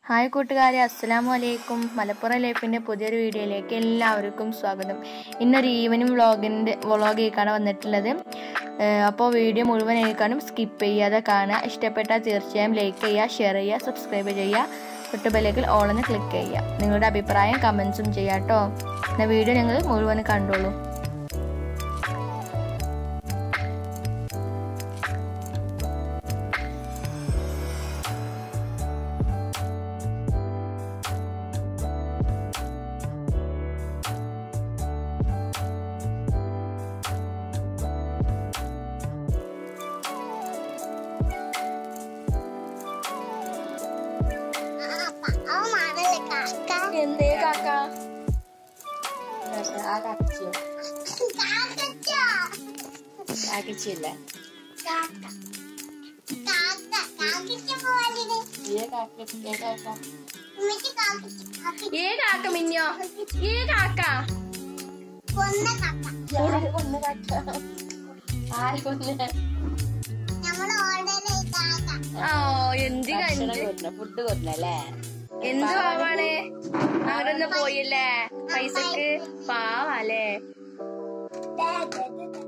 hi കൂട്ടുകാരെ അസ്സലാമു അലൈക്കും മലപ്പുറം ലൈഫിൻ്റെ പുതിയൊരു വീഡിയോയിലേക്ക് എല്ലാവർക്കും സ്വാഗതം ഇന്നൊരു ഈവനിങ് വ്ളോഗിൻ്റെ വ്ളോഗിലേക്കാണ് വന്നിട്ടുള്ളത് അപ്പോൾ വീഡിയോ മുഴുവൻ കേൾക്കാനും സ്കിപ്പ് ചെയ്യാതെ കാണുക ഇഷ്ടപ്പെട്ടാൽ തീർച്ചയായും ലൈക്ക് ചെയ്യുക ഷെയർ ചെയ്യുക സബ്സ്ക്രൈബ് ചെയ്യുക തൊട്ടുബെല്ലേക്കിൽ ഓളെന്ന് ക്ലിക്ക് ചെയ്യുക നിങ്ങളുടെ അഭിപ്രായം കമൻസും ചെയ്യുക കേട്ടോ എന്നാൽ വീഡിയോ നിങ്ങൾ മുഴുവൻ കണ്ടോളൂ എന്തേ കാക്ക ആ കാക്കച്ചിയോ കാക്കച്ചിയല്ലേ ഏ കാക്ക ഏ കാക്ക ഏ കാക്ക മിന്നോ ഏ കാക്ക ആര് കൊന്ന കാക്ക ആര് കൊന്ന ഓ എന്ത് കണ്ട് ഫുഡ് കൊന്നല്ലേ എന്ത് പാവാണ് അങ്ങോട്ടൊന്ന് പോയില്ലേ പൈസക്ക് പാവല്ലേ